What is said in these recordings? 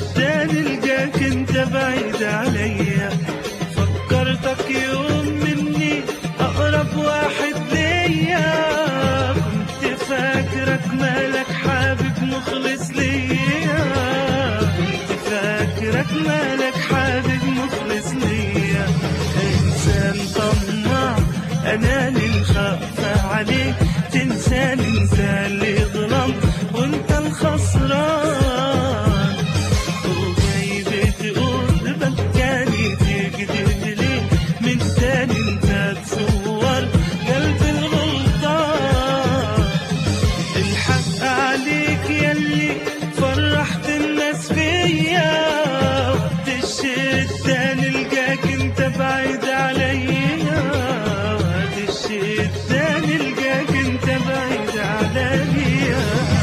التاني القاك انت بعيد عليا فكرتك يوم مني اقرب واحد ليا كنت فاكرك مالك حابب مخلص ليا كنت فاكرك مالك حابب مخلص ليا انسان طماع اناني خاف عليك تنساني انت اللي ظلم وانت الخسران وجاي بتقول بكاني تكذب ليه من تاني انت تصور قلب الغلطان الحق عليك يلي فرحت الناس فيا وقت الشدة نلقاك انت بعيد عليا وقت الشدة نلقاك انت بعيد عليا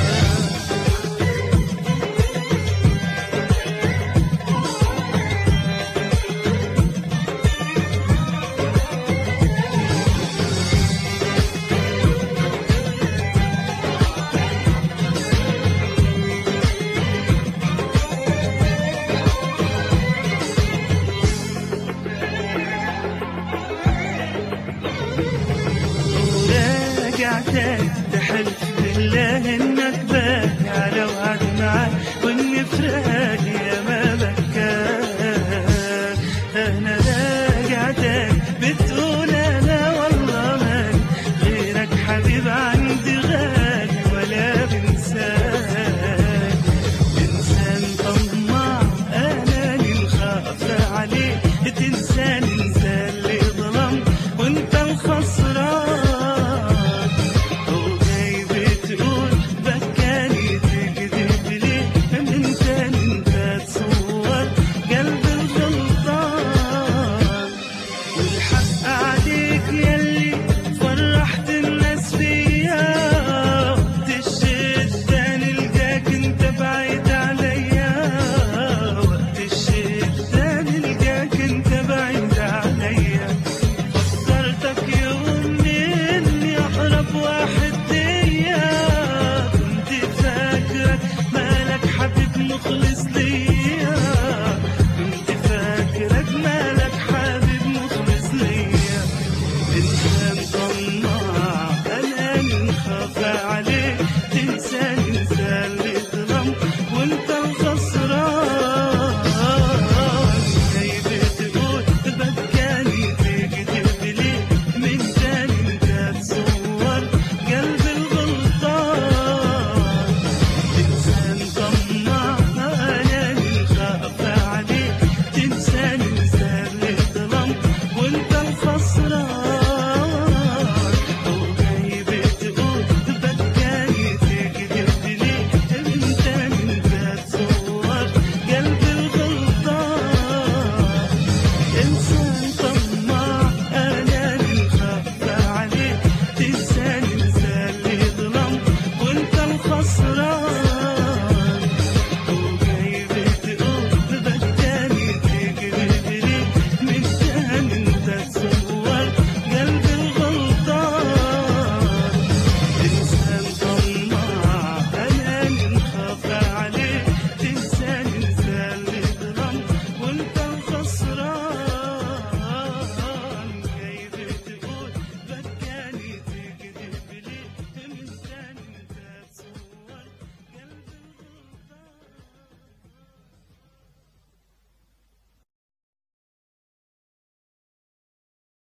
وراجع تاني تحلف بالله انك باقي على وعد معاك وان فراقي يا ما بكاك انا راجع تاني بتقول انا والله مالي غيرك حبيب عندي غالي ولا بنساك انسان طماع اناني الخاف عليه تنساني انت اللي ظلم وانت الخسران وجاي بتقول بكاني تكذب ليه من تاني انت تصور قلب الغلطان والحق عليك يلي فرحت الناس فيا وقت الشدة نلقاك انت بعيد عليا وقت الشدة نلقاك انت بعيد عليا فكرتك يوم مني اقرب واحد ليا كنت فاكرك مالك حبيب مخلص ليا